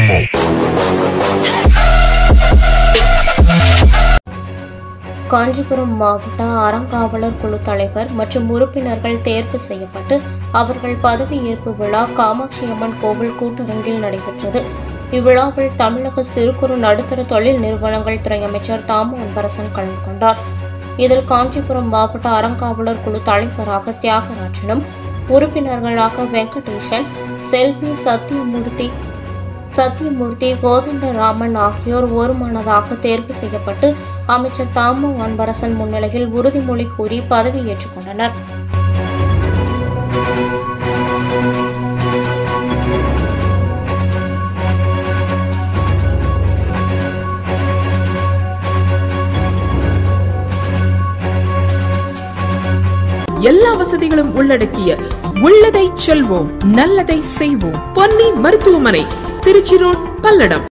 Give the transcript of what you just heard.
Chemo. Kanchipuram மாவட்ட அறங்காவலர் குழு தலைவர் மற்றும் உறுப்பினர்கள் தேர்வு செய்யப்பட்டு அவர்கள் பதவியேற்பு விழா காமாட்சி அம்மன் கோவில் கூட்டரங்கில் நடைபெற்றது இவ்விழாவில் தமிழக சிறு குறு நடுத்தர தொழில் நிறுவனங்கள் துறை அமைச்சர் தாமு அன்பரசன் கலந்து கொண்டார் இதில் காஞ்சிபுரம் மாவட்ட அறங்காவலர் குழு தலைவராக தியாகராஜனும் உறுப்பினர்களாக வெங்கடேசன் செல்வி சத்தியமூர்த்தி சத்தியமூர்த்தி கோதண்டராமன் ஆகியோர் ஒருமனதாக தேர்வு செய்யப்பட்டு அமைச்சர் தாமு அன்பரசன் முன்னிலையில் உறுதிமொழி கூறி பதவியேற்றுக் கொண்டனர் எல்லா வசதிகளும் உள்ளடக்கிய உள்ளதை செல்வோம் நல்லதை செய்வோம் பொன்னி மருத்துவமனை திருச்சி ரோட் பல்லடம்